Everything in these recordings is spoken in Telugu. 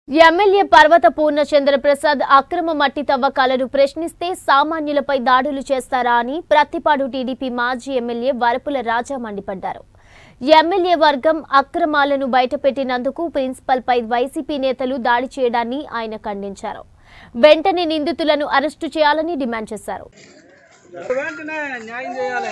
ఎమ్మెల్యే పర్వత పూర్ణచంద్ర ప్రసాద్ అక్రమ మట్టి తవ్వకాలను ప్రశ్నిస్తే సామాన్యులపై దాడులు చేస్తారా అని ప్రత్తిపాడు టీడీపీ మాజీ ఎమ్మెల్యే వరపుల రాజా మండిపడ్డారు ఎమ్మెల్యే వర్గం అక్రమాలను బయటపెట్టినందుకు ప్రిన్సిపల్పై వైసీపీ నేతలు దాడి చేయడాన్ని ఆయన ఖండించారు వెంటనే నిందితులను అరెస్టు చేయాలని డిమాండ్ చేశారు వెంటనే న్యాయం చేయాలి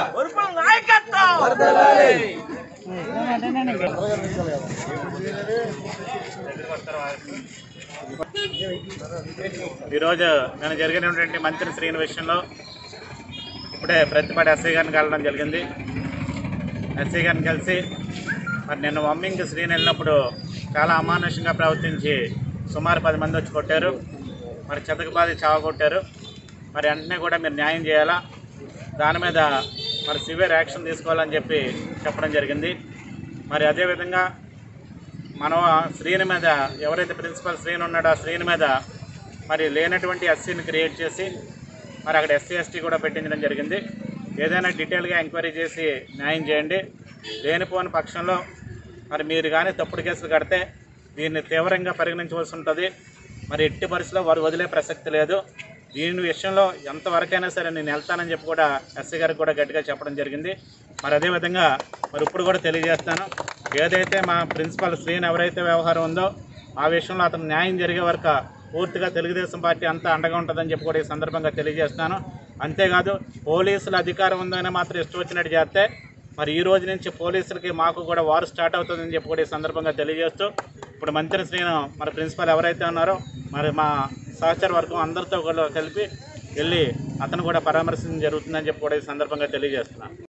ఈరోజు నేను జరిగినటువంటి మంత్రి శ్రీని విషయంలో ఇప్పుడే ప్రతిపాటి ఎస్ఐ గారిని కలవడం జరిగింది ఎస్ఐ గారిని కలిసి మరి నిన్న మమ్మింగ్ శ్రీని వెళ్ళినప్పుడు చాలా అమానుషంగా ప్రవర్తించి సుమారు పది మంది వచ్చి కొట్టారు మరి చెతకబాది చావ కొట్టారు మరి వెంటనే కూడా మీరు న్యాయం చేయాలా దాని మీద మరి సివియర్ యాక్షన్ తీసుకోవాలని చెప్పి చెప్పడం జరిగింది మరి అదేవిధంగా మనం ఆ శ్రీని మీద ఎవరైతే ప్రిన్సిపల్ శ్రీని ఉన్నాడో ఆ శ్రీని మీద మరి లేనటువంటి ఎస్సీని క్రియేట్ చేసి మరి అక్కడ ఎస్సీ ఎస్టీ కూడా పెట్టించడం జరిగింది ఏదైనా డీటెయిల్గా ఎంక్వైరీ చేసి న్యాయం చేయండి లేనిపోని పక్షంలో మరి మీరు కానీ తప్పుడు కేసులు కడితే దీన్ని తీవ్రంగా పరిగణించవలసి ఉంటుంది మరి ఎట్టి పరిస్థితిలో వారు వదిలే ప్రసక్తి లేదు దీని విషయంలో ఎంతవరకైనా సరే నేను వెళ్తానని చెప్పి కూడా ఎస్సీ గారికి కూడా గట్టిగా చెప్పడం జరిగింది మరి అదేవిధంగా మరి ఇప్పుడు కూడా తెలియజేస్తాను ఏదైతే మా ప్రిన్సిపల్ శ్రీని ఎవరైతే వ్యవహారం ఉందో ఆ విషయంలో అతను న్యాయం జరిగే వరకు పూర్తిగా తెలుగుదేశం పార్టీ అంతా అండగా ఉంటుందని చెప్పి కూడా ఈ సందర్భంగా తెలియజేస్తున్నాను అంతేకాదు పోలీసుల అధికారం ఉందని మాత్రం ఇష్టం వచ్చినట్టు చేస్తే మరి ఈ రోజు నుంచి పోలీసులకి మాకు కూడా వారు స్టార్ట్ అవుతుందని చెప్పి కూడా ఈ సందర్భంగా తెలియజేస్తూ ఇప్పుడు మంత్రి శ్రీను మరి ప్రిన్సిపల్ ఎవరైతే ఉన్నారో మరి మా సహచర వర్గం అందరితో కూడా కలిపి వెళ్ళి అతను కూడా పరామర్శించడం జరుగుతుందని చెప్పి కూడా ఈ సందర్భంగా తెలియజేస్తున్నాను